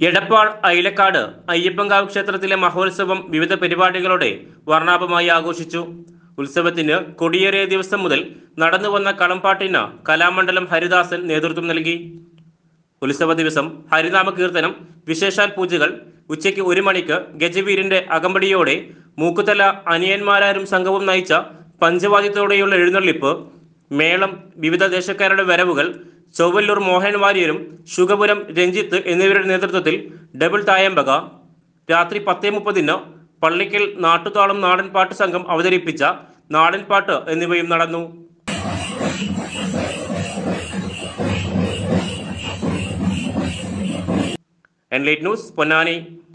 എടപ്പാൾ ഐലക്കാട് അയ്യപ്പൻകാവ് ക്ഷേത്രത്തിലെ മഹോത്സവം വിവിധ പരിപാടികളോടെ വർണ്ണാഭമായി ആഘോഷിച്ചു ഉത്സവത്തിന് കൊടിയേറിയ ദിവസം മുതൽ നടന്നുവന്ന കളംപാട്ടിന് കലാമണ്ഡലം ഹരിദാസൻ നേതൃത്വം നൽകി ഉത്സവ ദിവസം ഹരിനാമ കീർത്തനം വിശേഷാൽ പൂജകൾ ഉച്ചയ്ക്ക് ഒരു മണിക്ക് ഗജവീരിന്റെ അകമ്പടിയോടെ മൂക്കുതല അനിയന്മാരാരും സംഘവും നയിച്ച പഞ്ചവാദ്യത്തോടെയുള്ള എഴുന്നള്ളിപ്പ് മേളം വിവിധ ദേശക്കാരുടെ വരവുകൾ ചൊവ്വല്ലൂർ മോഹൻ വാര്യരും ശുഗപുരം രഞ്ജിത്ത് എന്നിവരുടെ നേതൃത്വത്തിൽ ഡബിൾ തായമ്പക രാത്രി പത്തേ മുപ്പതിന് പള്ളിക്കൽ നാട്ടുതാളം നാടൻപാട്ട് സംഘം അവതരിപ്പിച്ച നാടൻപാട്ട് എന്നിവയും നടന്നു എൻലൈറ്റ് ന്യൂസ് പൊന്നാനി